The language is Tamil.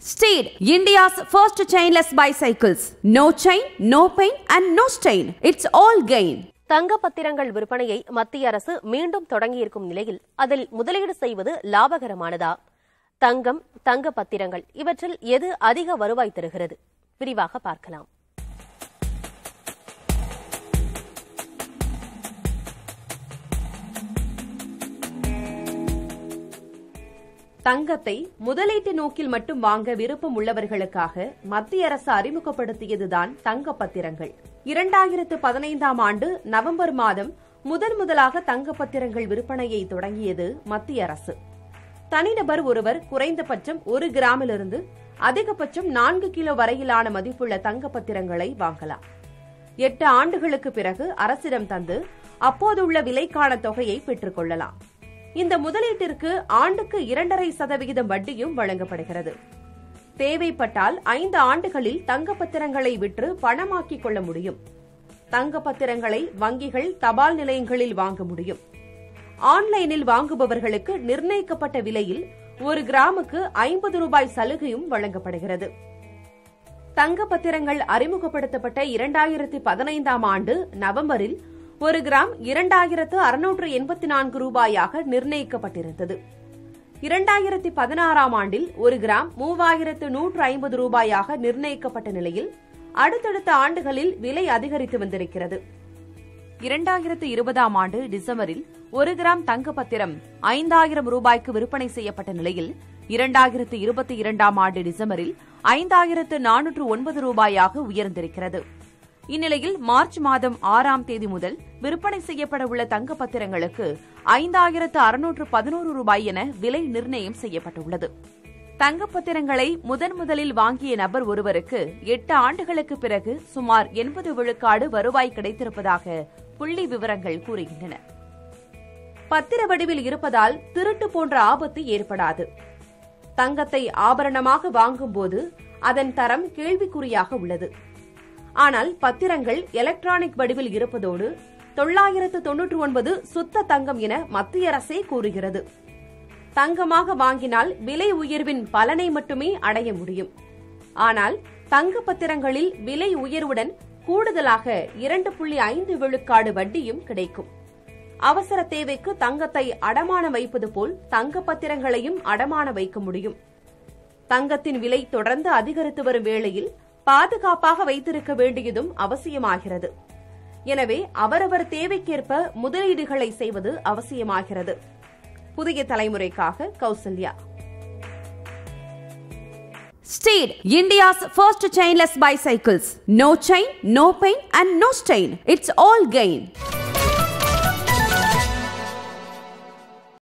Steed, India's first chainless bicycles. No chain, no pain, and no stain. It's all gain. தங்க பத்திரங்கள் விற்பனையை மத்திய அரசு மீண்டும் தொடங்கியிருக்கும் நிலையில் அதில் முதலீடு செய்வது லாபகரமானதா தங்கம் தங்க பத்திரங்கள் இவற்றில் எது அதிக வருவாய் தருகிறது விரிவாக பார்க்கலாம் தங்கத்தை முதலீட்டு நோக்கில் மட்டும் வாங்க விருப்பம் உள்ளவர்களுக்காக மத்திய அரசு அறிமுகப்படுத்தியதுதான் தங்க பத்திரங்கள் இரண்டாயிரத்து பதினைந்தாம் ஆண்டு நவம்பர் மாதம் முதன் முதலாக தங்க பத்திரங்கள் விற்பனையை தொடங்கியது மத்திய அரசு தனிநபர் ஒருவர் குறைந்தபட்சம் ஒரு கிராமிலிருந்து அதிகபட்சம் நான்கு கிலோ வரையிலான மதிப்புள்ள தங்க பத்திரங்களை வாங்கலாம் எட்டு ஆண்டுகளுக்கு பிறகு அரசிடம் தந்து அப்போதுள்ள விலைக்கான தொகையை பெற்றுக் கொள்ளலாம் இந்த முதலீட்டிற்கு ஆண்டுக்கு இரண்டரை சதவிகிதம் வட்டியும் வழங்கப்படுகிறது தேவைப்பட்டால் ஐந்து ஆண்டுகளில் தங்க பத்திரங்களை விற்று பணமாக்கிக் கொள்ள முடியும் தங்க பத்திரங்களை வங்கிகள் தபால் நிலையங்களில் வாங்க முடியும் ஆன்லைனில் வாங்குபவர்களுக்கு நிர்ணயிக்கப்பட்ட விலையில் ஒரு கிராமுக்கு ஐம்பது ரூபாய் சலுகையும் வழங்கப்படுகிறது தங்க பத்திரங்கள் அறிமுகப்படுத்தப்பட்ட இரண்டாயிரத்தி பதினைந்தாம் ஆண்டு நவம்பரில் ஒரு கிராம் இரண்டாயிரத்து அறுநூற்று எண்பத்தி நான்கு ரூபாயாக நிர்ணயிக்கப்பட்டிருந்தது இரண்டாயிரத்தி பதினாறாம் ஆண்டில் ஒரு கிராம் மூவாயிரத்து நூற்று ஐம்பது ரூபாயாக நிர்ணயிக்கப்பட்ட நிலையில் அடுத்தடுத்த ஆண்டுகளில் விலை அதிகரித்து வந்திருக்கிறது இரண்டாயிரத்து இருபதாம் ஆண்டு டிசம்பரில் ஒரு கிராம் தங்க பத்திரம் ஐந்தாயிரம் ரூபாய்க்கு விற்பனை செய்யப்பட்ட நிலையில் இரண்டாயிரத்து இருபத்தி இரண்டாம் ஆண்டு டிசம்பரில் ஐந்தாயிரத்து நானூற்று ஒன்பது ரூபாயாக உயர்ந்திருக்கிறது இந்நிலையில் மார்ச் மாதம் ஆறாம் தேதி முதல் விற்பனை செய்யப்பட உள்ள தங்க பத்திரங்களுக்கு ஐந்தாயிரத்து அறுநூற்று பதினோரு ரூபாய் என விலை நிர்ணயம் செய்யப்பட்டுள்ளது தங்க பத்திரங்களை முதன் முதலில் வாங்கிய நபர் ஒருவருக்கு எட்டு ஆண்டுகளுக்கு பிறகு சுமார் எண்பது விழுக்காடு வருவாய் கிடைத்திருப்பதாக புள்ளி விவரங்கள் கூறுகின்றன பத்திர வடிவில் இருப்பதால் திருட்டு போன்ற ஆபத்து ஏற்படாது தங்கத்தை ஆபரணமாக வாங்கும்போது அதன் தரம் கேள்விக்குறியாக உள்ளது ஆனால் பத்திரங்கள் எலக்ட்ரானிக் வடிவில் இருப்பதோடு தொள்ளாயிரத்து தொன்னூற்று ஒன்பது சுத்த தங்கம் என மத்திய அரசே கூறுகிறது தங்கமாக வாங்கினால் விலை உயர்வின் பலனை மட்டுமே அடைய முடியும் ஆனால் தங்க பத்திரங்களில் விலை உயர்வுடன் கூடுதலாக இரண்டு புள்ளி ஐந்து விழுக்காடு வட்டியும் கிடைக்கும் அவசர தேவைக்கு தங்கத்தை அடமான வைப்பது போல் தங்க பத்திரங்களையும் அடமான வைக்க முடியும் தங்கத்தின் விலை தொடர்ந்து அதிகரித்து வரும் வேளையில் பாதுகாப்பாக வைத்திருக்க வேண்டியதும் அவசியமாகிறது எனவே அவரவர் தேவைக்கேற்ப முதலீடுகளை செய்வது அவசியமாகிறது புதிய தலைமுறைக்காக Kausalya Steed, India's first chainless bicycles. No chain, no pain, and no stain. It's all gain.